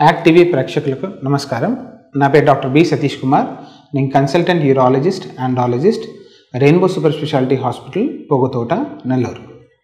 act TV ప్రేక్షకులకు నమస్కారం నా పేరు డాక్టర్ బి సతీష్ కుమార్ నేను consultant urologist andrologist rainbow super speciality hospital Pogathota Nellore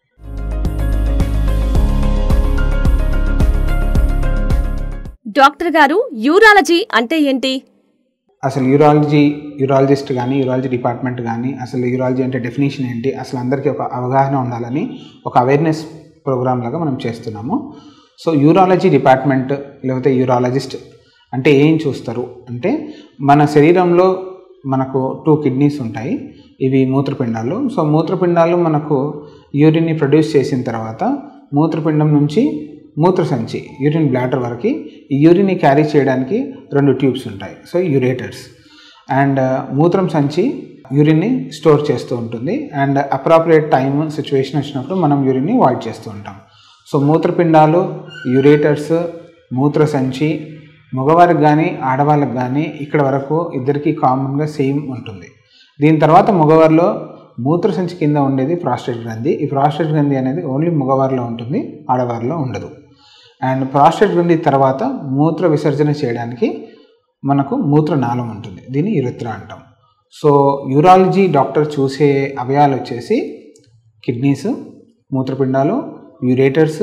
doctor గారు యూరాలజీ అంటే ఏంటి అసలు యూరాలజీ యూరాలజిస్ట్ కానీ యూరాలజీ డిపార్ట్మెంట్ కానీ అసలు యూరాలజీ అంటే డెఫినేషన్ ఏంటి అసలు అందరికీ ఒక అవగాహన ఉండాలని ఒక అవేర్నెస్ ప్రోగ్రామ్ లాగా మనం చేస్తున్నాము సో యూరాలజీ డిపార్ట్మెంట్ లేకపోతే యూరాలజిస్ట్ అంటే ఏం చూస్తారు అంటే మన శరీరంలో మనకు టూ కిడ్నీస్ ఉంటాయి ఇవి మూత్రపిండాలు సో మూత్రపిండాలు మనకు యూరిన్ని ప్రొడ్యూస్ చేసిన తర్వాత మూత్రపిండం నుంచి మూత్రసంచి యూరిన్ బ్లాడర్ వరకు ఈ యూరిన్ని క్యారీ చేయడానికి రెండు ట్యూబ్స్ ఉంటాయి సో యూరేటర్స్ అండ్ మూత్రం సంచి యూరిన్ని స్టోర్ చేస్తూ ఉంటుంది అండ్ అప్రాప్రియేట్ టైం సిచ్యువేషన్ వచ్చినప్పుడు మనం యూరిన్ని వాయిడ్ చేస్తూ ఉంటాం సో మూత్రపిండాలు యూరేటర్స్ మూత్ర సంచి మగవారికి కానీ ఆడవాళ్ళకి కానీ ఇక్కడ వరకు ఇద్దరికి కామన్గా సేమ్ ఉంటుంది దీని తర్వాత మగవారిలో మూత్రసంచి కింద ఉండేది ప్రాస్టేట్ గ్రంథి ఈ ప్రాస్టేట్ గ్రంథి అనేది ఓన్లీ మగవారిలో ఉంటుంది ఆడవారిలో ఉండదు అండ్ ప్రాస్టేట్ గ్రంథి తర్వాత మూత్ర విసర్జన చేయడానికి మనకు మూత్రనాళం ఉంటుంది దీన్ని యురిత్ర అంటాం సో యూరాలజీ డాక్టర్ చూసే అవయాలు వచ్చేసి కిడ్నీస్ మూత్రపిండాలు యూరేటర్స్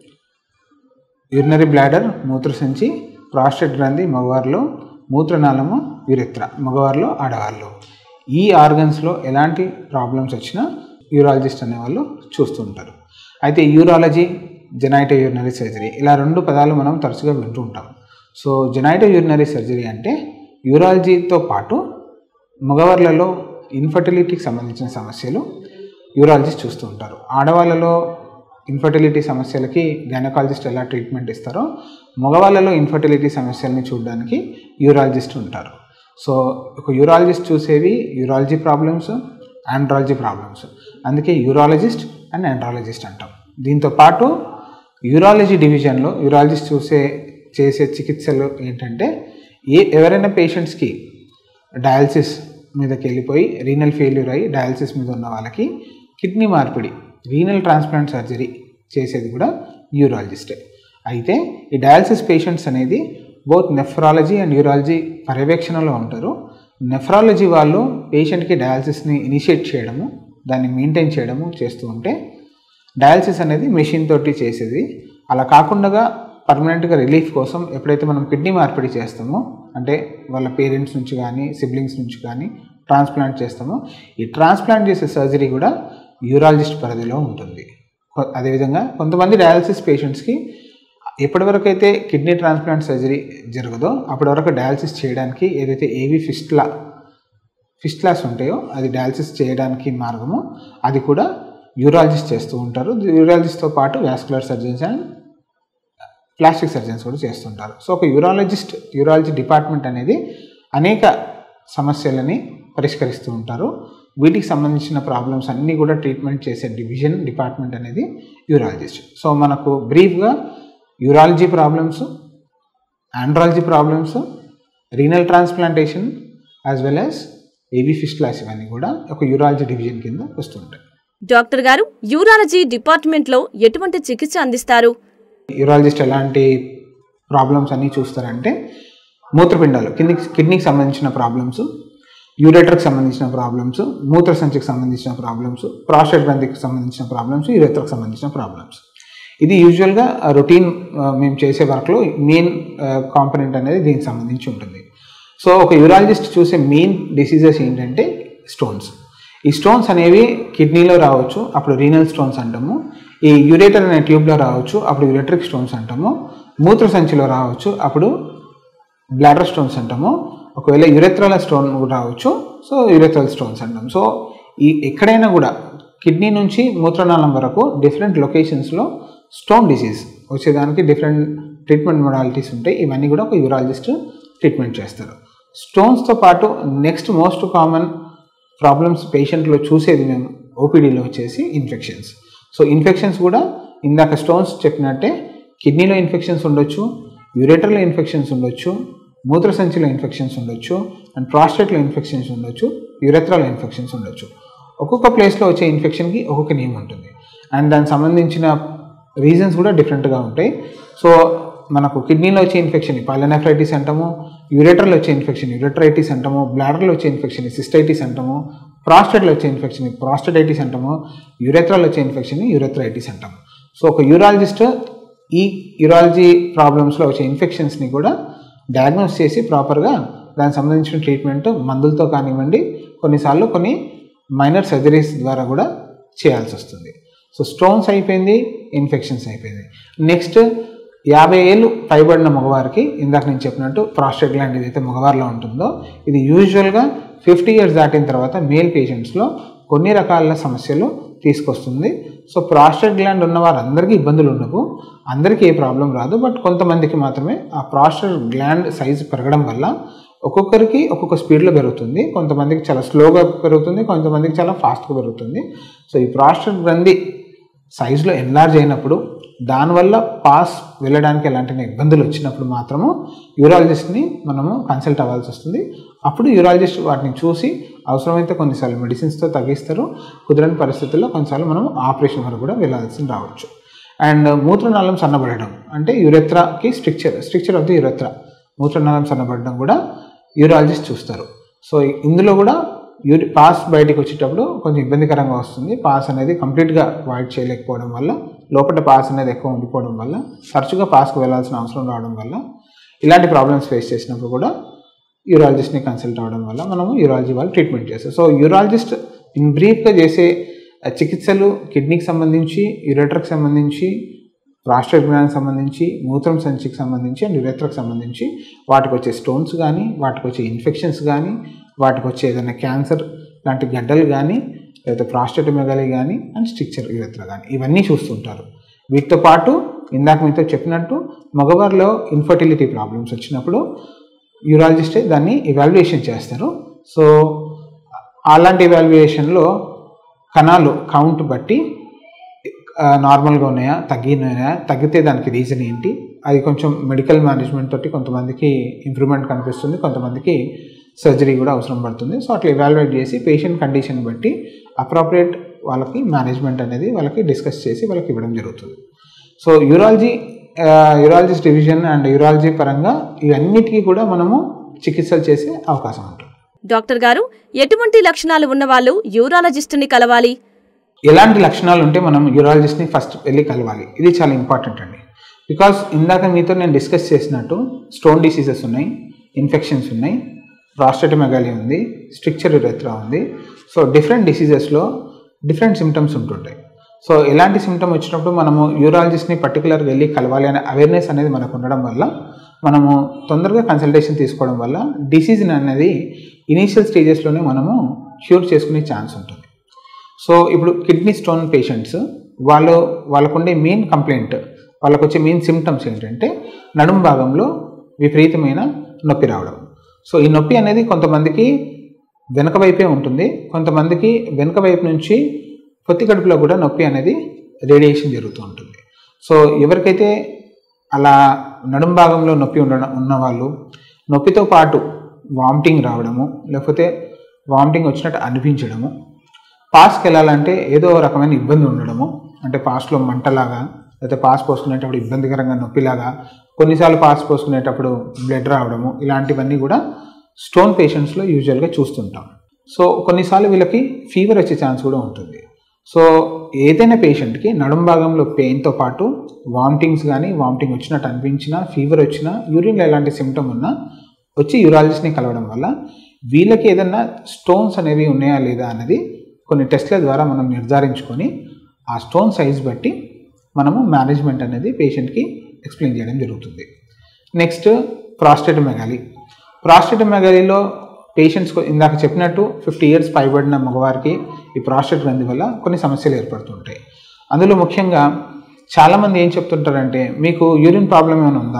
యూరినరీ బ్లాడర్ మూత్రసంచి ప్రాస్టేట్ గ్రంథి మగవారిలో మూత్రనాళము యురిత్ర మగవారిలో ఆడవారిలో ఈ ఆర్గన్స్లో ఎలాంటి ప్రాబ్లమ్స్ వచ్చినా యూరాలజిస్ట్ అనేవాళ్ళు చూస్తుంటారు అయితే యూరాలజీ జెనైటో యూరినరీ సర్జరీ ఇలా రెండు పదాలు మనం తరచుగా వింటూ ఉంటాం సో జెనైటో యూరినరీ సర్జరీ అంటే యూరాలజీతో పాటు మగవాళ్ళలో ఇన్ఫర్టిలిటీకి సంబంధించిన సమస్యలు యూరాలజిస్ట్ చూస్తూ ఉంటారు ఆడవాళ్ళలో ఇన్ఫర్టిలిటీ సమస్యలకి గైనకాలజిస్ట్ ఎలా ట్రీట్మెంట్ ఇస్తారో మగవాళ్ళలో ఇన్ఫర్టిలిటీ సమస్యల్ని చూడడానికి యూరాలజిస్ట్ ఉంటారు సో ఒక యూరాలజిస్ట్ చూసేవి యూరాలజీ ప్రాబ్లమ్స్ ఆండ్రాలజీ ప్రాబ్లమ్స్ అందుకే యూరాలజిస్ట్ అండ్ ఆండ్రాలజిస్ట్ అంటాం దీంతో పాటు యూరాలజీ డివిజన్లో యూరాలజిస్ట్ చూసే చేసే చికిత్సలు ఏంటంటే ఏ ఎవరైనా పేషెంట్స్కి డయాలసిస్ మీదకి వెళ్ళిపోయి రీనల్ ఫెయిల్యూర్ అయ్యి డయాలసిస్ మీద ఉన్న వాళ్ళకి కిడ్నీ మార్పిడి రీనల్ ట్రాన్స్ప్లాంట్ సర్జరీ చేసేది కూడా యూరాలజిస్టే అయితే ఈ డయాలసిస్ పేషెంట్స్ అనేది బోత్ నెఫ్రాలజీ అండ్ యూరాలజీ పర్యవేక్షణలో ఉంటారు నెఫ్రాలజీ వాళ్ళు పేషెంట్కి డయాలసిస్ని ఇనిషియేట్ చేయడము దాన్ని మెయింటైన్ చేయడము చేస్తూ ఉంటే డయాలసిస్ అనేది మెషిన్ తోటి చేసేది అలా కాకుండా పర్మనెంట్గా రిలీఫ్ కోసం ఎప్పుడైతే మనం కిడ్నీ మార్పిడి చేస్తామో అంటే వాళ్ళ పేరెంట్స్ నుంచి కానీ సిబ్లింగ్స్ నుంచి కానీ ట్రాన్స్ప్లాంట్ చేస్తామో ఈ ట్రాన్స్ప్లాంట్ చేసే సర్జరీ కూడా యూరాలజిస్ట్ పరిధిలో ఉంటుంది కొ- అదేవిధంగా కొంతమంది డయాలసిస్ పేషెంట్స్కి ఎప్పటివరకు అయితే కిడ్నీ ట్రాన్స్ప్లాంట్ సర్జరీ జరగదో అప్పటి వరకు డయాలసిస్ చేయడానికి ఏదైతే ఏవి ఫిస్ట్లా ఫిస్ట్లాస్ ఉంటాయో అది డయాలసిస్ చేయడానికి మార్గము అది కూడా యూరాలజిస్ట్ చేస్తూ ఉంటారు యూరాలజిస్ట్తో పాటు vascular surgeons and plastic surgeons కూడా చేస్తుంటారు సో ఒక యూరాలజిస్ట్ యూరాలజీ డిపార్ట్మెంట్ అనేది అనేక సమస్యలని పరిష్కరిస్తూ ఉంటారు వీటికి సంబంధించిన ప్రాబ్లమ్స్ అన్నీ కూడా ట్రీట్మెంట్ చేసే డివిజన్ డిపార్ట్మెంట్ అనేది యూరాలజిస్ట్ సో మనకు బ్రీఫ్గా urology problems andrology problems renal transplantation as well as AV fistulas ఇవన్నీ కూడా ఒక యూరాలజీ డివిజన్ కింద వస్తుంటాయి డాక్టర్ గారు యూరాలజీ డిపార్ట్మెంట్లో ఎటువంటి చికిత్స అందిస్తారు యూరాలజిస్ట్ ఎలాంటి ప్రాబ్లమ్స్ అన్నీ చూస్తారంటే మూత్రపిండాలు కిడ్నీ కిడ్నీకి సంబంధించిన ప్రాబ్లమ్స్ యూరేటర్కి సంబంధించిన ప్రాబ్లమ్స్ మూత్రసంచికి సంబంధించిన ప్రాబ్లమ్స్ ప్రాస్టేట్ గ్రంథికి సంబంధించిన ప్రాబ్లమ్స్ యూరేటర్కి సంబంధించిన ప్రాబ్లమ్స్ ఇది యూజువల్గా రొటీన్ మేము చేసే వర్క్లో మెయిన్ కాంపనెంట్ అనేది దీనికి సంబంధించి ఉంటుంది సో ఒక యూరాలజిస్ట్ చూసే మెయిన్ డిసీజెస్ ఏంటంటే స్టోన్స్ ఈ స్టోన్స్ అనేవి కిడ్నీలో రావచ్చు అప్పుడు రీనల్ స్టోన్స్ అంటాము ఈ యూరేటర్ అనే ట్యూబ్లో రావచ్చు అప్పుడు యూరేట్రిక్ స్టోన్స్ అంటాము మూత్ర సంచిలో రావచ్చు అప్పుడు బ్లాడర్ స్టోన్స్ అంటాము ఒకవేళ యురెత్రల స్టోన్ కూడా రావచ్చు సో యురెత్రల్ స్టోన్స్ అంటాం సో ఈ ఎక్కడైనా కూడా కిడ్నీ నుంచి మూత్రనాళం వరకు డిఫరెంట్ లొకేషన్స్లో స్టోన్ డిసీజ్ వచ్చేదానికి డిఫరెంట్ ట్రీట్మెంట్ మొడాలిటీస్ ఉంటాయి ఇవన్నీ కూడా ఒక యూరాలజిస్ట్ ట్రీట్మెంట్ చేస్తారు స్టోన్స్తో పాటు నెక్స్ట్ మోస్ట్ కామన్ ప్రాబ్లమ్స్ పేషెంట్లో చూసేది మేము ఓపీడీలో వచ్చేసి ఇన్ఫెక్షన్స్ సో ఇన్ఫెక్షన్స్ కూడా ఇందాక స్టోన్స్ చెప్పినట్టే కిడ్నీలో ఇన్ఫెక్షన్స్ ఉండొచ్చు యూరేటర్లో ఇన్ఫెక్షన్స్ ఉండొచ్చు మూత్రసంచిలో ఇన్ఫెక్షన్స్ ఉండొచ్చు అండ్ ప్రాస్టేట్లో ఇన్ఫెక్షన్స్ ఉండొచ్చు యురెత్రాలో ఇన్ఫెక్షన్స్ ఉండొచ్చు ఒక్కొక్క ప్లేస్లో వచ్చే ఇన్ఫెక్షన్కి ఒక్కొక్క నేమ్ ఉంటుంది అండ్ దానికి సంబంధించిన రీజన్స్ కూడా డిఫరెంట్గా ఉంటాయి సో మనకు కిడ్నీలో వచ్చే ఇన్ఫెక్షన్ పైలనెఫ్రైటిస్ అంటాము యూరేటర్లో వచ్చే ఇన్ఫెక్షన్ యూరెటరైటిస్ అంటాము బ్లాడర్లో వచ్చే ఇన్ఫెక్షన్ సిస్టైటిస్ అంటాము ప్రాస్టేట్లో వచ్చే ఇన్ఫెక్షన్ ప్రాస్టైటిస్ అంటాము యూరెత్రాలో వచ్చే ఇన్ఫెక్షన్ యూరెథరైటిస్ అంటాము సో ఒక యూరాలజిస్ట్ ఈ యూరాలజీ ప్రాబ్లమ్స్లో వచ్చే ఇన్ఫెక్షన్స్ని కూడా డయాగ్నోస్ చేసి ప్రాపర్గా దానికి సంబంధించిన ట్రీట్మెంట్ మందులతో కానివ్వండి కొన్నిసార్లు కొన్ని మైనర్ సర్జరీస్ ద్వారా కూడా చేయాల్సి వస్తుంది సో స్టోన్స్ అయిపోయింది ఇన్ఫెక్షన్స్ అయిపోయింది నెక్స్ట్ యాభై ఏళ్ళు పైబడిన మగవారికి ఇందాక నేను చెప్పినట్టు ప్రాస్టేట్ గ్లాండ్ ఏదైతే మగవారిలో ఉంటుందో ఇది యూజువల్గా ఫిఫ్టీ ఇయర్స్ దాటిన తర్వాత మేల్ పేషెంట్స్లో కొన్ని రకాల సమస్యలు తీసుకొస్తుంది సో ప్రాస్టేట్ గ్లాండ్ ఉన్న వారందరికీ ఇబ్బందులు ఉండవు అందరికీ ఏ ప్రాబ్లం రాదు బట్ కొంతమందికి మాత్రమే ఆ ప్రాస్టేట్ గ్లాండ్ సైజ్ పెరగడం వల్ల ఒక్కొక్కరికి ఒక్కొక్క స్పీడ్లో పెరుగుతుంది కొంతమందికి చాలా స్లోగా పెరుగుతుంది కొంతమందికి చాలా ఫాస్ట్గా పెరుగుతుంది సో ఈ ప్రాస్టేట్ గ్రంథి సైజులో ఎన్లార్జ్ అయినప్పుడు దానివల్ల పాస్ వెళ్ళడానికి ఎలాంటి ఇబ్బందులు వచ్చినప్పుడు మాత్రము యూరాలజిస్ట్ని మనము కన్సల్ట్ అవ్వాల్సి వస్తుంది అప్పుడు యూరాలజిస్ట్ వాటిని చూసి అవసరమైతే కొన్నిసార్లు మెడిసిన్స్తో తగ్గిస్తారు కుదరని పరిస్థితుల్లో కొన్నిసార్లు మనం ఆపరేషన్ వరకు కూడా వెళ్ళాల్సి రావచ్చు అండ్ మూత్రనాళం సన్నబడడం అంటే యురెత్రాకి stricture stricture of the urethra మూత్రనాళం సన్నబడడం కూడా యూరాలజిస్ట్ చూస్తారు సో ఇందులో కూడా యూరి పాస్ బయటికి వచ్చేటప్పుడు కొంచెం ఇబ్బందికరంగా వస్తుంది పాస్ అనేది కంప్లీట్గా వాయిడ్ చేయలేకపోవడం వల్ల లోపల పాస్ అనేది ఎక్కువ ఉండిపోవడం వల్ల తరచుగా పాస్కి వెళ్ళాల్సిన అవసరం రావడం వల్ల ఇలాంటి ప్రాబ్లమ్స్ ఫేస్ చేసినప్పుడు కూడా యూరాలజిస్ట్ని కన్సల్ట్ అవ్వడం వల్ల మనము యూరాలజీ వాళ్ళు ట్రీట్మెంట్ చేస్తారు సో యూరాలజిస్ట్ ఇన్ బ్రీఫ్గా చేసే చికిత్సలు కిడ్నీకి సంబంధించి యురేటర్కి సంబంధించి ప్రాస్టేట్ గ్లాండ్కి సంబంధించి మూత్రం సంచికి సంబంధించి అండ్ యురేత్రకు సంబంధించి వాటికి వచ్చే స్టోన్స్ కానీ వాటికి వచ్చే ఇన్ఫెక్షన్స్ కానీ వాటికి వచ్చే ఏదైనా క్యాన్సర్ లాంటి గడ్డలు కానీ లేదా ప్రాస్టేట్ మెగాలి కానీ అండ్ స్ట్రిక్చర్ యురేత్ర కానీ ఇవన్నీ చూస్తుంటారు వీటితో పాటు ఇందాక మీతో చెప్పినట్టు మగవారిలో ఇన్ఫర్టిలిటీ ప్రాబ్లమ్స్ వచ్చినప్పుడు యూరాలజిస్టే దాన్ని ఇవాల్యుయేషన్ చేస్తారు సో అలాంటి ఇవాల్యుయేషన్లో కణాలు కౌంట్ బట్టి నార్మల్గా ఉన్నాయా తగ్గినాయా తగ్గితే దానికి రీజన్ ఏంటి అది కొంచెం మెడికల్ మేనేజ్మెంట్ తోటి కొంతమందికి ఇంప్రూవ్మెంట్ కనిపిస్తుంది కొంతమందికి సర్జరీ కూడా అవసరం పడుతుంది సో అట్లా ఇవాల్యుయేట్ చేసి పేషెంట్ కండిషన్ బట్టి అప్రాప్రియేట్ వాళ్ళకి మేనేజ్మెంట్ అనేది వాళ్ళకి డిస్కస్ చేసి వాళ్ళకి ఇవ్వడం జరుగుతుంది so urology urologist division and urology పరంగా ఇవన్నిటికీ కూడా మనము చికిత్సలు చేసే అవకాశం ఉంటుంది డాక్టర్ గారు ఎటువంటి లక్షణాలు ఉన్నవాళ్ళు యూరాలజిస్టుని కలవాలి ఎలాంటి లక్షణాలు ఉంటే మనం యూరాలజిస్ట్ని ఫస్ట్ వెళ్ళి కలవాలి ఇది చాలా ఇంపార్టెంట్ అండి బికాస్ ఇందాక మీతో నేను డిస్కస్ చేసినట్టు స్టోన్ డిసీజెస్ ఉన్నాయి ఇన్ఫెక్షన్స్ ఉన్నాయి ప్రాస్టెటమెగాలి ఉంది స్ట్రిక్చర్ యురెత్రా ఉంది సో డిఫరెంట్ డిసీజెస్లో డిఫరెంట్ సిమ్టమ్స్ ఉంటుంటాయి సో ఎలాంటి సిమ్టమ్ వచ్చినప్పుడు మనము యూరాలజిస్ట్ని పర్టికులర్గా వెళ్ళి కలవాలి అనే అవేర్నెస్ అనేది మనకు ఉండడం వల్ల మనము తొందరగా కన్సల్టేషన్ తీసుకోవడం వల్ల డిసీజ్ అనేది ఇనీషియల్ స్టేజెస్లోనే మనము క్యూర్ చేసుకునే ఛాన్స్ ఉంటుంది సో ఇప్పుడు కిడ్నీ స్టోన్ పేషెంట్స్ వాళ్ళు వాళ్ళకుండే మెయిన్ కంప్లైంట్ వాళ్ళకు వచ్చే మెయిన్ సిమ్టమ్స్ ఏంటంటే నడుము భాగంలో విపరీతమైన నొప్పి రావడం సో ఈ నొప్పి అనేది కొంతమందికి వెనక వైపే ఉంటుంది కొంతమందికి వెనక వైపు నుంచి పొత్తి కడుపులో కూడా నొప్పి అనేది రేడియేషన్ జరుగుతూ ఉంటుంది సో ఎవరికైతే అలా నడుం భాగంలో నొప్పి ఉండడం ఉన్నవాళ్ళు నొప్పితో పాటు వామిటింగ్ రావడము లేకపోతే వామిటింగ్ వచ్చినట్టు అనిపించడము పాస్కి వెళ్ళాలంటే ఏదో రకమైన ఇబ్బంది ఉండడము అంటే పాస్లో మంటలాగా లేకపోతే పాస్ పోసుకునేటప్పుడు ఇబ్బందికరంగా నొప్పిలాగా కొన్నిసార్లు పాస్ పోసుకునేటప్పుడు బ్లడ్ రావడము ఇలాంటివన్నీ కూడా స్టోన్ పేషెంట్స్లో యూజువల్గా చూస్తుంటాం సో కొన్నిసార్లు వీళ్ళకి ఫీవర్ వచ్చే ఛాన్స్ కూడా ఉంటుంది సో ఏదైనా పేషెంట్కి నడుం భాగంలో పెయిన్తో పాటు వామిటింగ్స్ కానీ వామిటింగ్ వచ్చినట్టు అనిపించినా ఫీవర్ వచ్చినా యూరిన్లో ఎలాంటి సిమ్టమ్ ఉన్నా వచ్చి యూరాలజిస్ట్ని కలవడం వల్ల వీళ్ళకి ఏదన్నా స్టోన్స్ అనేవి ఉన్నాయా లేదా అనేది కొన్ని టెస్ట్ల ద్వారా మనం నిర్ధారించుకొని ఆ స్టోన్ సైజ్ బట్టి మనము మేనేజ్మెంట్ అనేది పేషెంట్కి ఎక్స్ప్లెయిన్ చేయడం జరుగుతుంది నెక్స్ట్ ప్రాస్టేట్ మెగాలి ప్రాస్టేట్ మెగాలిలో పేషెంట్స్ ఇందాక చెప్పినట్టు ఫిఫ్టీ ఇయర్స్ పైబడిన మగవారికి ఈ ప్రాస్టేట్ గ్రంథి వల్ల కొన్ని సమస్యలు ఏర్పడుతుంటాయి అందులో ముఖ్యంగా చాలామంది ఏం చెప్తుంటారంటే మీకు యూరిన్ ప్రాబ్లం ఏమైనా ఉందా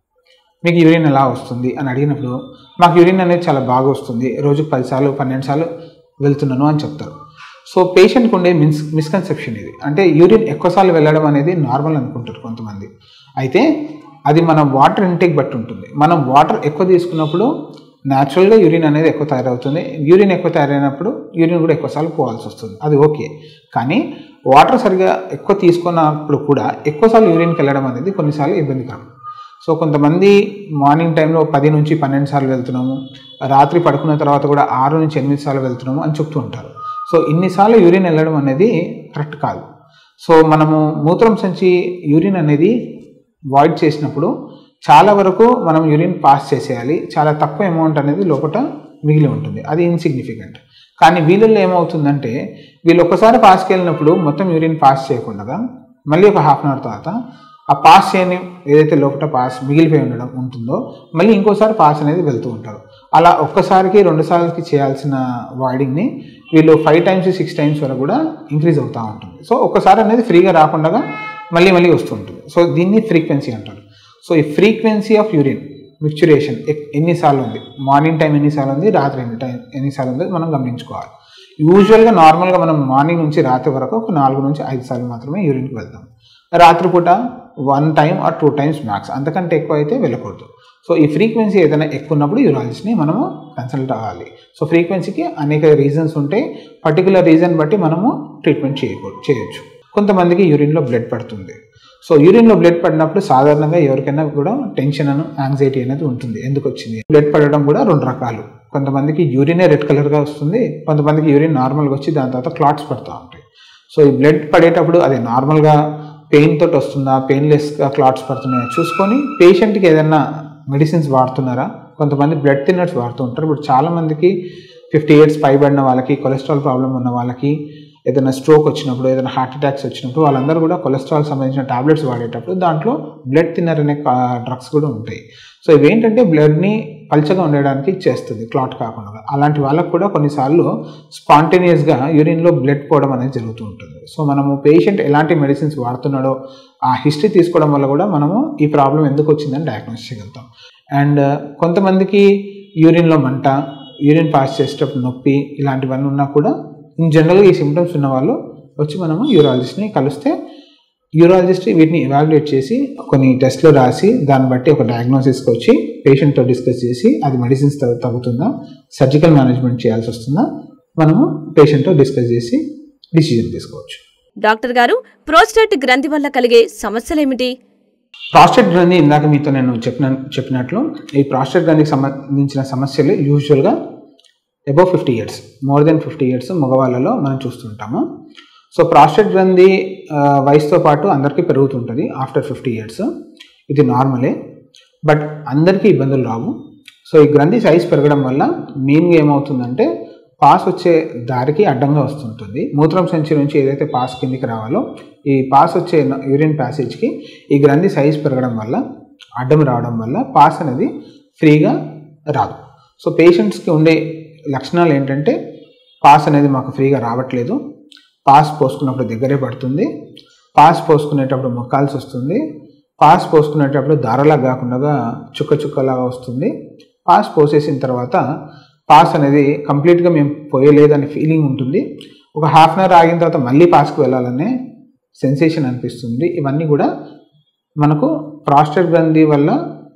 మీకు యూరిన్ ఎలా వస్తుంది అని అడిగినప్పుడు మాకు యూరిన్ అనేది చాలా బాగా వస్తుంది రోజుకు పదిసార్లు పన్నెండు సార్లు వెళ్తున్నాను అని చెప్తారు సో పేషెంట్కి ఉండే మిస్ మిస్కన్సెప్షన్ ఇది అంటే యూరిన్ ఎక్కువసార్లు వెళ్ళడం అనేది నార్మల్ అనుకుంటారు కొంతమంది అయితే అది మన వాటర్ ఇంటేక్ బట్టి ఉంటుంది మనం వాటర్ ఎక్కువ తీసుకున్నప్పుడు న్యాచురల్గా యూరిన్ అనేది ఎక్కువ తయారవుతుంది యూరిన్ ఎక్కువ తయారైనప్పుడు యూరిన్ కూడా ఎక్కువసార్లు పోవాల్సి వస్తుంది అది ఓకే కానీ వాటర్ సరిగా ఎక్కువ తీసుకున్నప్పుడు కూడా ఎక్కువసార్లు యూరిన్కి వెళ్ళడం అనేది కొన్నిసార్లు ఇబ్బందికరం సో కొంతమంది మార్నింగ్ టైంలో పది నుంచి పన్నెండు సార్లు వెళ్తున్నాము రాత్రి పడుకున్న తర్వాత కూడా ఆరు నుంచి ఎనిమిది సార్లు వెళ్తున్నాము అని చెప్తూ ఉంటారు సో ఇన్నిసార్లు యూరిన్ వెళ్ళడం అనేది కరెక్ట్ కాదు సో మనము మూత్రం సంచి యూరిన్ అనేది వాయిడ్ చేసినప్పుడు చాలా వరకు మనం యూరిన్ పాస్ చేసేయాలి చాలా తక్కువ అమౌంట్ అనేది లోపల మిగిలి ఉంటుంది అది ఇన్సిగ్నిఫికెంట్ కానీ వీళ్ళల్లో ఏమవుతుందంటే వీళ్ళు ఒక్కసారి పాస్కి వెళ్ళినప్పుడు మొత్తం యూరిన్ పాస్ చేయకుండా మళ్ళీ ఒక హాఫ్ అన్ అవర్ తర్వాత ఆ పాస్ చేయని ఏదైతే లోపల పాస్ మిగిలిపోయి ఉండడం ఉంటుందో మళ్ళీ ఇంకోసారి పాస్ అనేది వెళ్తూ ఉంటారు అలా ఒక్కసారికి రెండు సార్లకి చేయాల్సిన వాయిడింగ్ని వీళ్ళు ఫైవ్ టైమ్స్ సిక్స్ టైమ్స్ వరకు కూడా ఇంక్రీజ్ అవుతూ ఉంటుంది సో ఒక్కసారి అనేది ఫ్రీగా రాకుండా మళ్ళీ మళ్ళీ వస్తూ ఉంటుంది సో దీన్ని ఫ్రీక్వెన్సీ అంటారు సో ఈ ఫ్రీక్వెన్సీ ఆఫ్ యూరిన్ మిక్చురేషన్ ఎన్నిసార్లు ఉంది మార్నింగ్ టైం ఎన్నిసార్లు ఉంది రాత్రి ఎన్ని టైం ఎన్నిసార్లు ఉంది మనం గమనించుకోవాలి యూజువల్గా నార్మల్గా మనం మార్నింగ్ నుంచి రాత్రి వరకు ఒక నాలుగు నుంచి ఐదు సార్లు మాత్రమే యూరిన్కి వెళ్తాం రాత్రిపూట one time or two times max అంతకంటే ఎక్కువ అయితే వెళ్ళకూడదు సో ఈ ఫ్రీక్వెన్సీ ఏదైనా ఎక్కువ ఉన్నప్పుడు యూరాలజిస్ట్ని మనము కన్సల్ట్ అవ్వాలి సో ఫ్రీక్వెన్సీకి అనేక రీజన్స్ ఉంటాయి పర్టికులర్ రీజన్ బట్టి మనము ట్రీట్మెంట్ చేయకూడదు చేయొచ్చు కొంతమందికి యూరిన్లో బ్లడ్ పడుతుంది సో యూరిన్లో బ్లడ్ పడినప్పుడు సాధారణంగా ఎవరికైనా కూడా టెన్షన్ అను యాంగ్జైటీ అనేది ఉంటుంది ఎందుకు వచ్చింది బ్లడ్ పడడం కూడా రెండు రకాలు కొంతమందికి యూరినే రెడ్ కలర్గా వస్తుంది కొంతమందికి యూరిన్ నార్మల్గా వచ్చి దాని తర్వాత క్లాట్స్ పడుతూ ఉంటాయి సో ఈ బ్లడ్ పడేటప్పుడు అది నార్మల్గా పెయిన్ తోటి వస్తుందా పెయిన్లెస్గా క్లాట్స్ పడుతున్నాయా చూసుకొని పేషెంట్కి ఏదైనా మెడిసిన్స్ వాడుతున్నారా కొంతమంది బ్లడ్ థిన్నర్స్ వాడుతూ ఉంటారు ఇప్పుడు చాలామందికి ఫిఫ్టీ ఇయర్స్ పైబడిన వాళ్ళకి కొలెస్ట్రాల్ ప్రాబ్లం ఉన్న వాళ్ళకి ఏదైనా స్ట్రోక్ వచ్చినప్పుడు ఏదైనా హార్ట్ అటాక్స్ వచ్చినప్పుడు వాళ్ళందరూ కూడా కొలెస్ట్రాల్ సంబంధించిన టాబ్లెట్స్ వాడేటప్పుడు దాంట్లో బ్లడ్ థిన్నర్ అనే డ్రగ్స్ కూడా ఉంటాయి సో ఇవేంటంటే బ్లడ్ని పల్చగా ఉండడానికి చేస్తుంది క్లాట్ కాకుండా అలాంటి వాళ్ళకు కూడా కొన్నిసార్లు స్పాంటేనియస్గా యూరిన్లో బ్లడ్ పోవడం అనేది జరుగుతూ ఉంటుంది సో మనము పేషెంట్ ఎలాంటి మెడిసిన్స్ వాడుతున్నాడో ఆ హిస్టరీ తీసుకోవడం వల్ల కూడా మనము ఈ ప్రాబ్లం ఎందుకు వచ్చిందని డయాగ్నోస్ చేయగలుగుతాం అండ్ కొంతమందికి యూరిన్లో మంట యూరిన్ పాస్ చేసేటప్పుడు నొప్పి ఇలాంటివన్నీ ఉన్నా కూడా ఇన్ జనరల్గా ఈ సిమ్టమ్స్ ఉన్న వాళ్ళు వచ్చి మనము యూరాలజిస్ట్ని కలిస్తే యూరాలజిస్ట్ వీటిని ఎవాల్యుయేట్ చేసి కొన్ని టెస్ట్లు రాసి దాన్ని బట్టి ఒక డయాగ్నోసిస్కి వచ్చి పేషెంట్తో డిస్కస్ చేసి అది మెడిసిన్స్ తగ్గుతుందా సర్జికల్ మేనేజ్మెంట్ చేయాల్సి వస్తుందా మనము పేషెంట్తో డిస్కస్ చేసి డిసిజన్ తీసుకోవచ్చు డాక్టర్ గారు ప్రోస్టేట్ గ్రంథి వల్ల కలిగే సమస్యలేమిటి ప్రాస్టేట్ గ్రంథి ఇందాక మీతో నేను చెప్పిన చెప్పినట్లు ఈ ప్రాస్టేట్ గ్రంథికి సంబంధించిన సమస్యలు యూజువల్గా above fifty years more than fifty years మగవాళ్ళలో మనం చూస్తుంటాము సో ప్రాస్టేట్ గ్రంథి ఆ, వయసుతో పాటు అందరికీ పెరుగుతుంటుంది ఆఫ్టర్ ఫిఫ్టీ ఇయర్స్ ఇది నార్మలే బట్ అందరికీ ఇబ్బందులు రావు సో ఈ గ్రంథి సైజ్ పెరగడం వల్ల మెయిన్గా ఏమవుతుందంటే పాస్ వచ్చే దారికి అడ్డంగా వస్తుంటుంది మూత్రం సంచి నుంచి ఏదైతే పాస్ కిందికి రావాలో ఈ పాస్ వచ్చే యూరిన్ ప్యాసేజ్కి ఈ గ్రంథి సైజ్ పెరగడం వల్ల అడ్డం రావడం వల్ల పాస్ అనేది ఫ్రీగా రాదు సో పేషెంట్స్కి ఉండే లక్షణాలు ఏంటంటే పాస్ అనేది మాకు ఫ్రీగా రావట్లేదు పాస్ పోసుకున్నప్పుడు దగ్గరే పడుతుంది పాస్ పోసుకునేటప్పుడు మొక్కాల్సి వస్తుంది పాస్ పోసుకునేటప్పుడు దారలా కాకుండా చుక్క చుక్కలాగా వస్తుంది పాస్ పోసేసిన తర్వాత పాస్ అనేది కంప్లీట్గా మేము పోయలేదనే ఫీలింగ్ ఉంటుంది ఒక హాఫ్ అన్ అవర్ ఆగిన తర్వాత మళ్ళీ పాస్కి వెళ్ళాలనే సెన్సేషన్ అనిపిస్తుంది ఇవన్నీ కూడా మనకు ప్రాస్టేట్ గ్రంథి వల్ల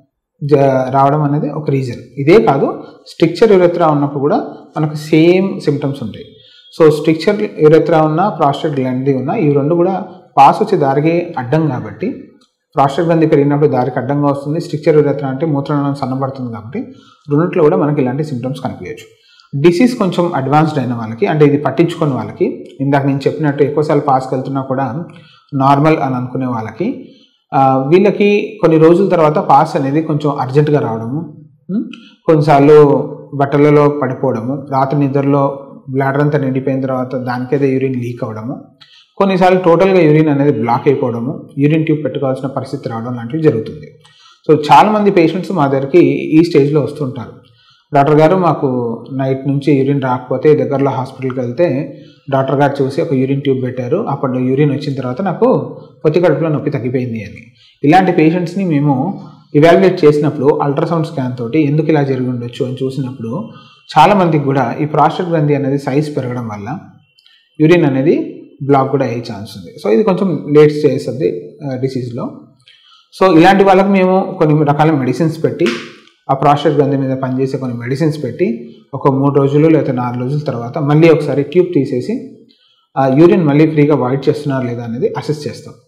జ రావడం అనేది ఒక రీజన్ ఇదే కాదు స్ట్రిక్చర్ యురెత్రా ఉన్నప్పుడు కూడా మనకు సేమ్ సిమ్టమ్స్ ఉంటాయి సో స్ట్రిక్చర్ యురెత్రా ఉన్న ప్రాస్టేట్ గ్రంథి ఉన్న ఈ రెండు కూడా పాస్ వచ్చే దారికి అడ్డం కాబట్టి ప్రాస్టేట్ గ్రంథి పెరిగినప్పుడు దారికి అడ్డంగా వస్తుంది స్ట్రిక్చర్ యురెత్రా అంటే మూత్రనాళం సన్నబడుతుంది కాబట్టి రెండిట్లో కూడా మనకి ఇలాంటి సిమ్టమ్స్ కనిపించచ్చు డిసీజ్ కొంచెం అడ్వాన్స్డ్ అయిన వాళ్ళకి అంటే ఇది పట్టించుకుని వాళ్ళకి ఇందాక నేను చెప్పినట్టు ఎక్కువసార్లు పాస్కి వెళ్తున్నా కూడా నార్మల్ అని అనుకునే వాళ్ళకి ఆ, వీళ్ళకి కొన్ని రోజుల తర్వాత పాస్ అనేది కొంచెం అర్జెంటుగా రావడము ఉమ్, కొన్నిసార్లు బట్టలలో పడిపోవడము రాత్రి నిద్రలో బ్లాడర్ అంతా నిండిపోయిన తర్వాత దానికైతే యూరిన్ లీక్ అవ్వడము కొన్నిసార్లు టోటల్గా యూరిన్ అనేది బ్లాక్ అయిపోవడము యూరిన్ ట్యూబ్ పెట్టుకోవాల్సిన పరిస్థితి రావడం లాంటివి జరుగుతుంది సో చాలామంది పేషెంట్స్ మా దగ్గరికి ఈ స్టేజ్లో వస్తుంటారు డాక్టర్ గారు మాకు నైట్ నుంచి యూరిన్ రాకపోతే దగ్గరలో హాస్పిటల్కి వెళ్తే డాక్టర్ గారు చూసి ఒక యూరిన్ ట్యూబ్ పెట్టారు అప్పుడు యూరిన్ వచ్చిన తర్వాత నాకు పొత్తి కడుపులో నొప్పి తగ్గిపోయింది అని ఇలాంటి పేషెంట్స్ని మేము ఇవాల్యుయేట్ చేసినప్పుడు అల్ట్రాసౌండ్ స్కాన్ తోటి ఎందుకు ఇలా జరిగి ఉండొచ్చు అని చూసినప్పుడు చాలామందికి కూడా ఈ ప్రాస్టేట్ గ్రంథి అనేది సైజ్ పెరగడం వల్ల యూరిన్ అనేది బ్లాక్ కూడా అయ్యే ఛాన్స్ ఉంది సో ఇది కొంచెం లేట్ స్టేజ్ ఆఫ్ ది డిసీజ్లో సో ఇలాంటి వాళ్ళకి మేము కొన్ని రకాల మెడిసిన్స్ పెట్టి ఆ ప్రాస్టేట్ గ్రంథి మీద పనిచేసే కొన్ని మెడిసిన్స్ పెట్టి ఒక మూడు రోజులు లేదా నాలుగు రోజుల తర్వాత మళ్ళీ ఒకసారి ట్యూబ్ తీసేసి ఆ యూరిన్ మళ్ళీ ఫ్రీగా వైట్ చేస్తున్నారు లేదా అనేది అసెస్ చేస్తాం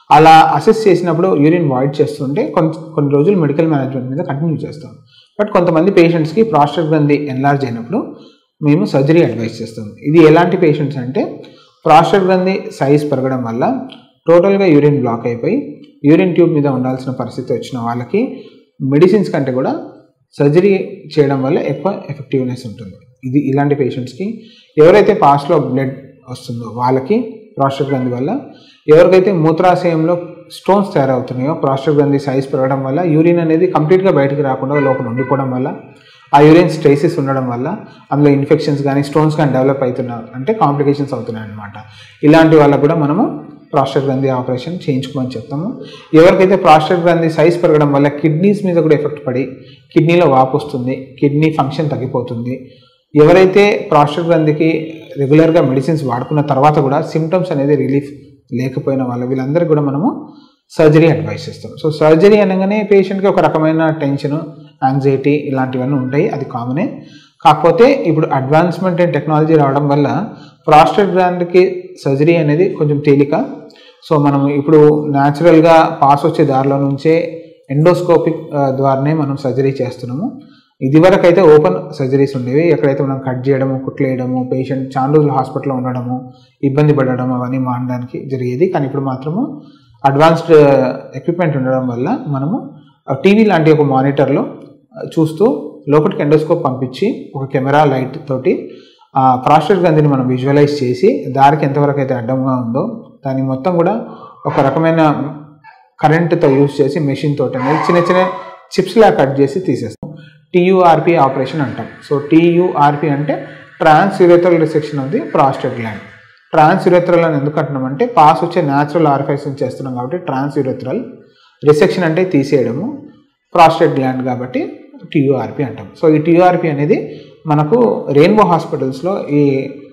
అలా అసెస్ చేసినప్పుడు యూరిన్ వాయిడ్ చేస్తుంటే కొన్ని కొన్ని రోజులు మెడికల్ మేనేజ్మెంట్ మీద కంటిన్యూ చేస్తాం బట్ కొంతమంది పేషెంట్స్కి ప్రాస్టేట్ గ్రంథి ఎన్లార్జ్ అయినప్పుడు మేము సర్జరీ అడ్వైస్ చేస్తాం ఇది ఎలాంటి పేషెంట్స్ అంటే ప్రాస్టేట్ గ్రంథి సైజ్ పెరగడం వల్ల టోటల్గా యూరిన్ బ్లాక్ అయిపోయి యూరిన్ ట్యూబ్ మీద ఉండాల్సిన పరిస్థితి వచ్చిన వాళ్ళకి మెడిసిన్స్ కంటే కూడా సర్జరీ చేయడం వల్ల ఎక్కువ ఎఫెక్టివ్నెస్ ఉంటుంది ఇది ఇలాంటి పేషెంట్స్కి ఎవరైతే పాస్ట్లో బ్లడ్ వస్తుందో వాళ్ళకి ప్రాస్టేట్ గ్రంథి వల్ల ఎవరికైతే మూత్రాశయంలో స్టోన్స్ తయారవుతున్నాయో ప్రాస్టేట్ గ్రంథి సైజ్ పెరగడం వల్ల యూరిన్ అనేది కంప్లీట్గా బయటికి రాకుండా లోపల ఉండిపోవడం వల్ల ఆ యూరిన్ స్ట్రైసిస్ ఉండడం వల్ల అందులో ఇన్ఫెక్షన్స్ కానీ స్టోన్స్ కానీ డెవలప్ అవుతున్నారు అంటే కాంప్లికేషన్స్ అవుతున్నాయి అనమాట ఇలాంటి వాళ్ళకు కూడా మనము ప్రాస్టేట్ గ్రంథి ఆపరేషన్ చేయించుకోమని చెప్తాము ఎవరికైతే ప్రాస్టేట్ గ్రంథి సైజ్ పెరగడం వల్ల కిడ్నీస్ మీద కూడా ఎఫెక్ట్ పడి కిడ్నీలో వాపు వస్తుంది కిడ్నీ ఫంక్షన్ తగ్గిపోతుంది ఎవరైతే ప్రాస్టేట్ గ్రంథికి రెగ్యులర్గా మెడిసిన్స్ వాడుకున్న తర్వాత కూడా సిమ్టమ్స్ అనేది రిలీఫ్ లేకపోయిన వాళ్ళ వీళ్ళందరికీ కూడా మనము సర్జరీ అడ్వైస్ చేస్తాం సో సర్జరీ అనగానే పేషెంట్కి ఒక రకమైన టెన్షన్ యాంగ్జైటీ ఇలాంటివన్నీ ఉంటాయి అది కామనే కాకపోతే ఇప్పుడు అడ్వాన్స్మెంట్ ఇన్ టెక్నాలజీ రావడం వల్ల ప్రాస్టేట్ గ్లాండ్కి సర్జరీ అనేది కొంచెం తేలిక సో మనం ఇప్పుడు న్యాచురల్గా పాస్ వచ్చే దారిలో నుంచే ఎండోస్కోపిక్ ద్వారానే మనం సర్జరీ చేస్తున్నాము ఇదివరకు అయితే ఓపెన్ సర్జరీస్ ఉండేవి ఎక్కడైతే మనం కట్ చేయడము కుట్లేయడము పేషెంట్ చాలా రోజులు హాస్పిటల్లో ఉండడము ఇబ్బంది పడడం అవన్నీ మానడానికి జరిగేది కానీ ఇప్పుడు మాత్రము అడ్వాన్స్డ్ ఎక్విప్మెంట్ ఉండడం వల్ల మనము టీవీ లాంటి ఒక మానిటర్లో చూస్తూ లోపలికి ఎండోస్కోప్ పంపించి ఒక కెమెరా లైట్ తోటి ఆ ప్రాస్టేట్ గ్రంథిని మనం విజువలైజ్ చేసి దారికి ఎంతవరకు అయితే అడ్డంగా ఉందో దాన్ని మొత్తం కూడా ఒక రకమైన కరెంటుతో యూజ్ చేసి మెషిన్ తోటి అనేది చిన్న చిన్న చిప్స్లా కట్ చేసి తీసేస్తాం టీయూఆర్పి ఆపరేషన్ అంటాం సో టీయూఆర్పి అంటే trans urethral resection of the prostate gland trans urethral అని ఎందుకు అంటున్నామంటే పాస్ వచ్చే న్యాచురల్ ఆర్ఫైసన్ చేస్తున్నాం కాబట్టి ట్రాన్స్ యూరెథరల్ రిసెక్షన్ అంటే తీసేయడము ప్రాస్టేట్ గ్లాండ్ కాబట్టి టీయూఆర్పి అంటాం సో ఈ టీయూఆర్పి అనేది మనకు రెయిన్బో హాస్పిటల్స్లో ఈ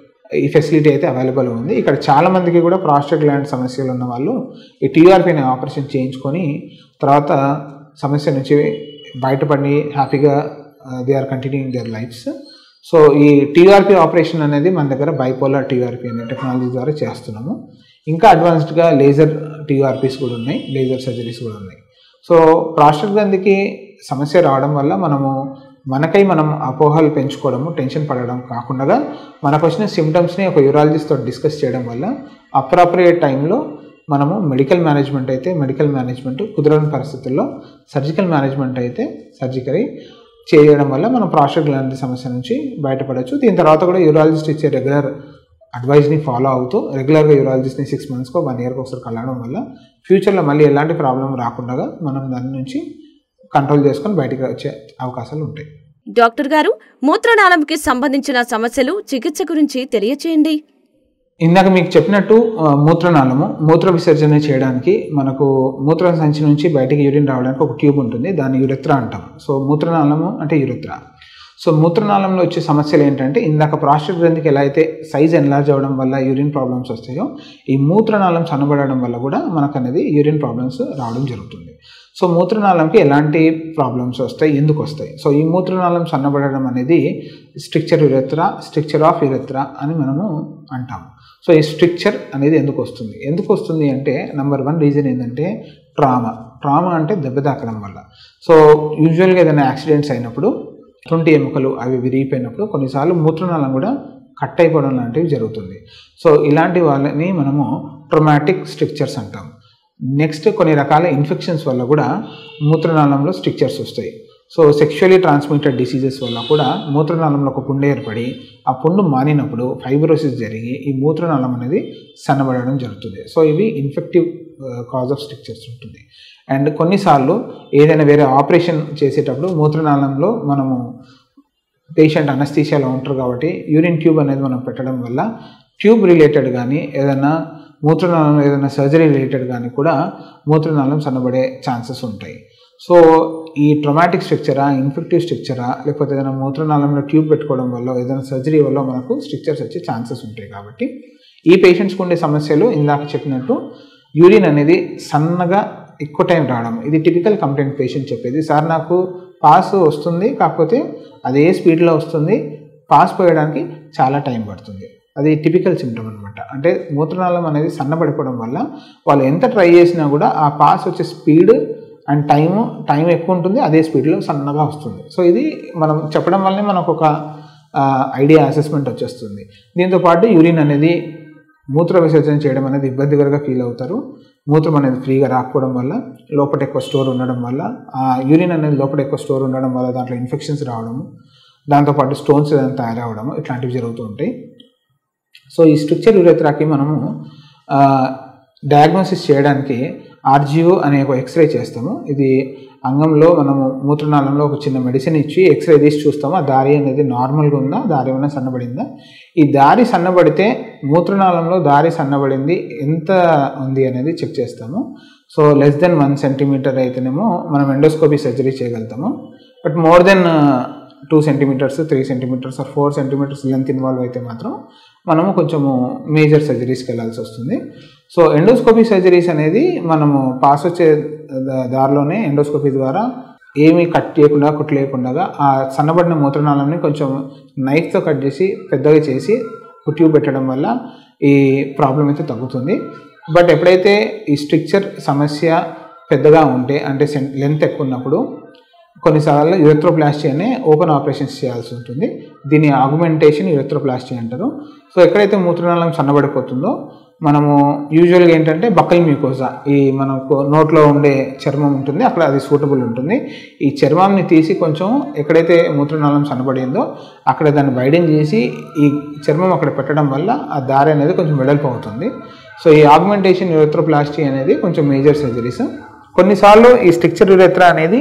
ఈ ఫెసిలిటీ అయితే అవైలబుల్ ఉంది ఇక్కడ చాలా మందికి కూడా ప్రాస్టేట్ గ్లాండ్ సమస్యలు ఉన్న వాళ్ళు ఈ టీఆర్పీ అనే ఆపరేషన్ చేయించుకొని తర్వాత సమస్య నుంచి బయటపడి హ్యాపీగా they are continuing their lives so ఈ టీఆర్పీ ఆపరేషన్ అనేది మన దగ్గర బైపోలార్ టీఆర్పీ అనే టెక్నాలజీ ద్వారా చేస్తున్నాము ఇంకా అడ్వాన్స్డ్గా లేజర్ టీఆర్పీస్ కూడా ఉన్నాయి లేజర్ సర్జరీస్ కూడా ఉన్నాయి సో ప్రాస్టేట్ గ్రంథికి సమస్య రావడం వల్ల మనము మనకై మనం అపోహలు పెంచుకోవడము టెన్షన్ పడడం కాకుండా మనకు వచ్చిన సిమ్టమ్స్ని ఒక యూరాలజిస్ట్తో డిస్కస్ చేయడం వల్ల అప్రాప్రియేట్ టైంలో మనము మెడికల్ మేనేజ్మెంట్ అయితే మెడికల్ మేనేజ్మెంట్ కుదరని పరిస్థితుల్లో సర్జికల్ మేనేజ్మెంట్ అయితే సర్జికల్ చేయడం వల్ల మనం ప్రాస్టేట్ గ్లాండ్ సమస్య నుంచి బయటపడవచ్చు దీని తర్వాత కూడా యూరాలజిస్ట్ ఇచ్చే రెగ్యులర్ అడ్వైస్ని ఫాలో అవుతూ రెగ్యులర్గా యూరాలజిస్ట్ని సిక్స్ మంత్స్కో వన్ ఇయర్కి ఒకసారి కలవడం వల్ల ఫ్యూచర్లో మళ్ళీ ఎలాంటి ప్రాబ్లం రాకుండా మనం దాని నుంచి కంట్రోల్ చేసుకొని బయటికి వచ్చే అవకాశాలు ఉంటాయి డాక్టర్ గారు మూత్రనాళంకి సంబంధించిన సమస్యలు చికిత్స గురించి తెలియచేయండి ఇందాక మీకు చెప్పినట్టు ఆ, మూత్రనాళము మూత్ర విసర్జన చేయడానికి మనకు మూత్ర సంచి నుంచి బయటికి యూరిన్ రావడానికి ఒక ట్యూబ్ ఉంటుంది దాన్ని యురెత్ర అంటాం సో మూత్రనాళము అంటే యురెత్ర సో మూత్రనాళంలో వచ్చే సమస్యలు ఏంటంటే ఇందాక ప్రాస్టేట్ గ్రంథికి ఎలా అయితే సైజ్ ఎన్లార్జ్ అవ్వడం వల్ల యూరిన్ ప్రాబ్లమ్స్ వస్తాయో ఈ మూత్రనాళం సన్నబడడం వల్ల కూడా మనకు అనేది యూరిన్ ప్రాబ్లమ్స్ రావడం జరుగుతుంది సో మూత్రనాళంకి ఎలాంటి ప్రాబ్లమ్స్ వస్తాయి ఎందుకు వస్తాయి సో ఈ మూత్రనాళం సన్నబడడం అనేది stricture urethra stricture of urethra అని మనము అంటాము సో ఈ స్ట్రిక్చర్ అనేది ఎందుకు వస్తుంది ఎందుకు వస్తుంది అంటే నెంబర్ వన్ రీజన్ ఏంటంటే ట్రామా ట్రామా అంటే దెబ్బ తాకడం వల్ల సో యూజువల్గా ఏదైనా యాక్సిడెంట్స్ అయినప్పుడు ట్వంటీ ఎముకలు అవి విరిగిపోయినప్పుడు కొన్నిసార్లు మూత్రనాళం కూడా కట్ అయిపోవడం లాంటివి జరుగుతుంది సో ఇలాంటి వాళ్ళని మనము ట్రొమాటిక్ స్ట్రిక్చర్స్ అంటాం నెక్స్ట్ కొన్ని రకాల ఇన్ఫెక్షన్స్ వల్ల కూడా మూత్రనాళంలో స్ట్రిక్చర్స్ వస్తాయి సో సెక్షువలీ ట్రాన్స్మిటెడ్ డిసీజెస్ వల్ల కూడా మూత్రనాళంలో ఒక పుండు ఏర్పడి ఆ పుండు మానినప్పుడు ఫైబ్రోసిస్ జరిగి ఈ మూత్రనాళం అనేది సన్నబడడం జరుగుతుంది సో ఇవి ఇన్ఫెక్టివ్ కాజ్ ఆఫ్ స్ట్రిక్చర్స్ ఉంటుంది అండ్ కొన్నిసార్లు ఏదైనా వేరే ఆపరేషన్ చేసేటప్పుడు మూత్రనాళంలో మనము పేషెంట్ అనస్థీషియాలో ఉంటారు కాబట్టి యూరిన్ ట్యూబ్ అనేది మనం పెట్టడం వల్ల ట్యూబ్ రిలేటెడ్ కానీ ఏదైనా మూత్రనాళం ఏదైనా సర్జరీ రిలేటెడ్ కానీ కూడా మూత్రనాళం సన్నబడే ఛాన్సెస్ ఉంటాయి సో ఈ ట్రొమాటిక్ స్ట్రక్చరా ఇన్ఫెక్టివ్ స్ట్రక్చరా లేకపోతే ఏదైనా మూత్రనాళంలో ట్యూబ్ పెట్టుకోవడం వల్ల ఏదైనా సర్జరీ వల్ల మనకు స్ట్రక్చర్స్ వచ్చే ఛాన్సెస్ ఉంటాయి కాబట్టి ఈ పేషెంట్స్కి ఉండే సమస్యలు ఇందాక చెప్పినట్టు యూరిన్ అనేది సన్నగా ఎక్కువ టైం రావడం ఇది టిపికల్ కంప్లైంట్ పేషెంట్ చెప్పేది సార్ నాకు పాస్ వస్తుంది కాకపోతే అదే స్పీడ్లో వస్తుంది పాస్ పోయడానికి చాలా టైం పడుతుంది అది టిపికల్ సిమ్టమ్ అనమాట అంటే మూత్రనాళం అనేది సన్నబడిపోవడం వల్ల వాళ్ళు ఎంత ట్రై చేసినా కూడా ఆ పాస్ వచ్చే స్పీడ్ అండ్ టైం టైం ఎక్కువ ఉంటుంది అదే స్పీడ్లో సన్నగా వస్తుంది సో ఇది మనం చెప్పడం వల్లనే మనకు ఒక ఐడియా అసెస్మెంట్ వచ్చేస్తుంది దీంతో పాటు యూరిన్ అనేది మూత్ర విసర్జన చేయడం అనేది ఇబ్బందికరంగా ఫీల్ అవుతారు మూత్రం అనేది ఫ్రీగా రాకపోవడం వల్ల లోపల ఎక్కువ స్టోర్ ఉండడం వల్ల ఆ యూరిన్ అనేది లోపల ఎక్కువ స్టోర్ ఉండడం వల్ల దాంట్లో ఇన్ఫెక్షన్స్ రావడము దాంతోపాటు స్టోన్స్ ఏదైనా తయారవడము ఇట్లాంటివి జరుగుతూ ఉంటాయి సో ఈ స్ట్రక్చర్ యురేత్రాకి మనము డయాగ్నోసిస్ చేయడానికి ఆర్జిఓ అనే ఒక ఎక్స్రే చేస్తాము ఇది అంగంలో మనము మూత్రనాళంలో ఒక చిన్న మెడిసిన్ ఇచ్చి ఎక్స్రే తీసి చూస్తాము ఆ దారి అనేది నార్మల్గా ఉందా దారి ఏమైనా సన్నబడిందా ఈ దారి సన్నబడితే మూత్రనాళంలో దారి సన్నబడింది ఎంత ఉంది అనేది చెక్ చేస్తాము so less than one centimeter అయితేనేమో మనం ఎండోస్కోపీ సర్జరీ చేయగలుగుతాము but more than two centimeters three centimeters or four centimeters length involve అయితే మాత్రం మనము కొంచెము మేజర్ సర్జరీస్కి వెళ్ళాల్సి వస్తుంది సో ఎండోస్కోపీ సర్జరీస్ అనేది మనము పాస్ వచ్చే దా- దారిలోనే ఎండోస్కోపీ ద్వారా ఏమీ కట్ చేయకుండా కుట్లేయకుండా ఆ సన్నబడిన మూత్రనాళాన్ని కొంచెం నైఫ్తో కట్ చేసి పెద్దగా చేసి ట్యూబ్ పెట్టడం వల్ల ఈ ప్రాబ్లం అయితే తగ్గుతుంది బట్ ఎప్పుడైతే ఈ స్ట్రక్చర్ సమస్య పెద్దగా ఉంటే అంటే లెంత్ ఎక్కువ ఉన్నప్పుడు కొన్నిసార్లు యురెత్రోప్లాస్టీ అనే ఓపెన్ ఆపరేషన్స్ చేయాల్సి ఉంటుంది దీని ఆగ్మెంటేషన్ యురెత్రోప్లాస్టీ అంటారు సో ఎక్కడైతే మూత్రనాళం సన్నబడిపోతుందో మనము యూజువల్గా ఏంటంటే బక్కల్ మ్యూకోజా ఈ మనకు నోట్లో ఉండే చర్మం ఉంటుంది అక్కడ అది సూటబుల్ ఉంటుంది ఈ చర్మాన్ని తీసి కొంచెం ఎక్కడైతే మూత్రనాళం సన్నబడిందో అక్కడ దాన్ని బైడింగ్ చేసి ఈ చర్మం అక్కడ పెట్టడం వల్ల ఆ దారి అనేది కొంచెం వెడల్పు అవుతుంది సో ఈ ఆగ్మెంటేషన్ యురెత్రోప్లాస్టీ అనేది కొంచెం మేజర్ సర్జరీస్ కొన్నిసార్లు ఈ స్ట్రక్చర్ యురెత్రా అనేది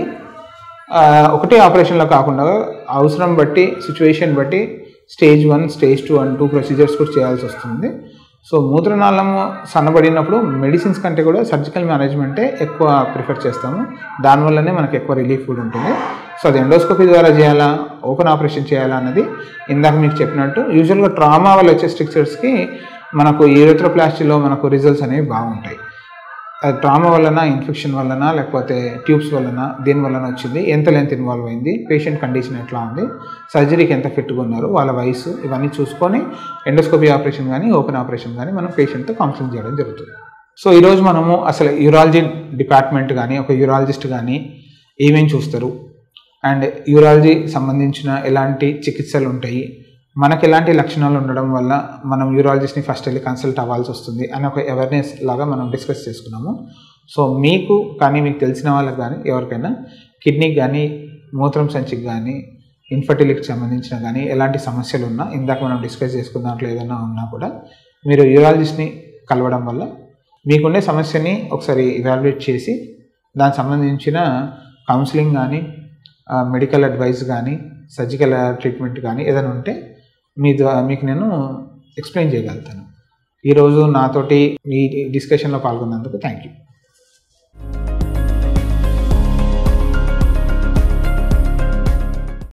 ఆ, ఒకటే ఆపరేషన్లో కాకుండా అవసరం బట్టి సిచ్యువేషన్ బట్టి stage one stage two and two procedures కూడా చేయాల్సి వస్తుంది సో మూత్రనాళం సన్నబడినప్పుడు మెడిసిన్స్ కంటే కూడా సర్జికల్ మేనేజ్మెంటే ఎక్కువ ప్రిఫర్ చేస్తాము దానివల్లనే మనకు ఎక్కువ రిలీఫ్ కూడా ఉంటుంది సో అది ఎండోస్కోపీ ద్వారా చేయాలా ఓపెన్ ఆపరేషన్ చేయాలా అన్నది ఇందాక మీకు చెప్పినట్టు యూజువల్గా ట్రామా వల్ల వచ్చే స్ట్రక్చర్స్కి మనకు యూరెత్రోప్లాస్టీలో మనకు రిజల్ట్స్ అనేవి బాగుంటాయి అది ట్రామా వలన ఇన్ఫెక్షన్ వలన లేకపోతే ట్యూబ్స్ వలన దేని వలన వచ్చింది ఎంత లెంత్ ఇన్వాల్వ్ అయింది పేషెంట్ కండిషన్ ఎట్లా ఉంది సర్జరీకి ఎంత ఫిట్గా ఉన్నారు వాళ్ళ వయసు ఇవన్నీ చూసుకొని ఎండోస్కోపీ ఆపరేషన్ కానీ ఓపెన్ ఆపరేషన్ కానీ మనం పేషెంట్తో కౌన్సిలింగ్ చేయడం జరుగుతుంది సో ఈరోజు మనము అసలు యూరాలజీ డిపార్ట్మెంట్ కానీ ఒక యూరాలజిస్ట్ కానీ ఏమేమి చూస్తారు అండ్ యూరాలజీ సంబంధించిన ఎలాంటి చికిత్సలు ఉంటాయి మనకు ఎలాంటి లక్షణాలు ఉండడం వల్ల మనం యూరాలజిస్ట్ని ఫస్ట్ వెళ్ళి కన్సల్ట్ అవ్వాల్సి వస్తుంది అని ఒక అవేర్నెస్ లాగా మనం డిస్కస్ చేసుకున్నాము సో మీకు కానీ మీకు తెలిసిన వాళ్ళకి కానీ ఎవరికైనా కిడ్నీకి కానీ మూత్రం సంచికి కానీ ఇన్ఫర్టిలిటీకి సంబంధించిన కానీ ఎలాంటి సమస్యలు ఉన్నా ఇందాక మనం డిస్కస్ చేసుకున్న దాంట్లో ఏదైనా ఉన్నా కూడా మీరు యూరాలజిస్ట్ని కలవడం వల్ల మీకుండే సమస్యని ఒకసారి ఇవాల్యుయేట్ చేసి దానికి సంబంధించిన కౌన్సిలింగ్ కానీ మెడికల్ అడ్వైస్ కానీ సర్జికల్ ట్రీట్మెంట్ కానీ ఏదైనా ఉంటే మీ ద్వారా మీకు నేను ఎక్స్ప్లెయిన్ చేయగలుగుతాను ఈరోజు నాతోటి ఈ డిస్కషన్లో పాల్గొన్నందుకు థ్యాంక్ యూ